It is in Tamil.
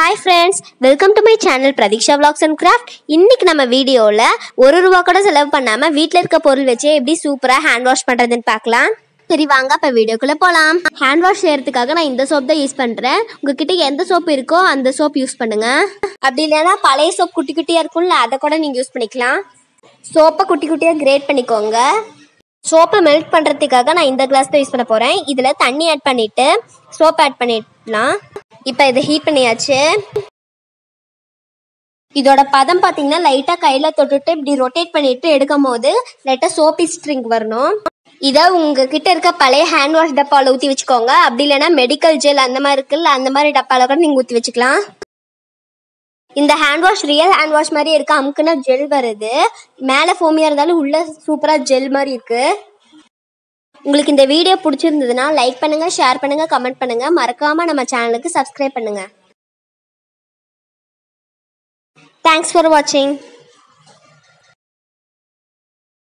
hi friends welcome to my channel Pratheeksha vlogs and craft இன்னைக்கு நம்ம வீடியோவில் ஒரு ரூபா கூட செலவு பண்ணாமல் வீட்டில் இருக்க பொருள் வச்சு எப்படி சூப்பராக ஹேண்ட் வாஷ் பண்ணுறதுன்னு பார்க்கலாம் சரி வாங்க இப்போ வீடியோக்குள்ளே போகலாம் ஹேண்ட் வாஷ் செய்யறதுக்காக நான் இந்த சோப் தான் யூஸ் பண்ணுறேன் உங்ககிட்ட எந்த சோப் இருக்கோ அந்த சோப் யூஸ் பண்ணுங்க அப்படி இல்லைன்னா பழைய சோப் குட்டி குட்டியாக இருக்கும்ல அதை கூட நீங்கள் யூஸ் பண்ணிக்கலாம் சோப்பை குட்டி குட்டியாக கிரேட் பண்ணிக்கோங்க சோப்பை மெல்ட் பண்ணுறதுக்காக நான் இந்த கிளாஸ் தான் யூஸ் பண்ண போகிறேன் இதில் தண்ணி ஆட் பண்ணிவிட்டு சோப் ஆட் பண்ணிடலாம் இப்போ இதை ஹீட் பண்ணியாச்சு இதோட பதம் பார்த்தீங்கன்னா லைட்டாக கையில் தொட்டுட்டு இப்படி ரொட்டேட் பண்ணிட்டு எடுக்கும் போது லைட்டாக சோப்பி ஸ்ட்ரிங் வரணும் இதை உங்ககிட்ட இருக்க பழைய ஹேண்ட் வாஷ் டப்பாவில் ஊற்றி வச்சுக்கோங்க அப்படி இல்லைன்னா மெடிக்கல் ஜெல் அந்த மாதிரி இருக்குல்ல அந்த மாதிரி டப்பாவில் கூட நீங்கள் ஊற்றி வச்சுக்கலாம் இந்த hand wash real hand wash மாதிரி இருக்கு அமுக்குனா ஜெல் வருது மேலே ஃபோமியாக இருந்தாலும் உள்ள சூப்பராக ஜெல் மாதிரி இருக்கு உங்களுக்கு இந்த வீடியோ பிடிச்சிருந்ததுன்னா லைக் பண்ணுங்க ஷேர் பண்ணுங்க கமெண்ட் பண்ணுங்க மறக்காம நம்ம சேனலுக்கு சப்ஸ்கிரைப் பண்ணுங்க தேங்க்ஸ் ஃபார் வாட்சிங்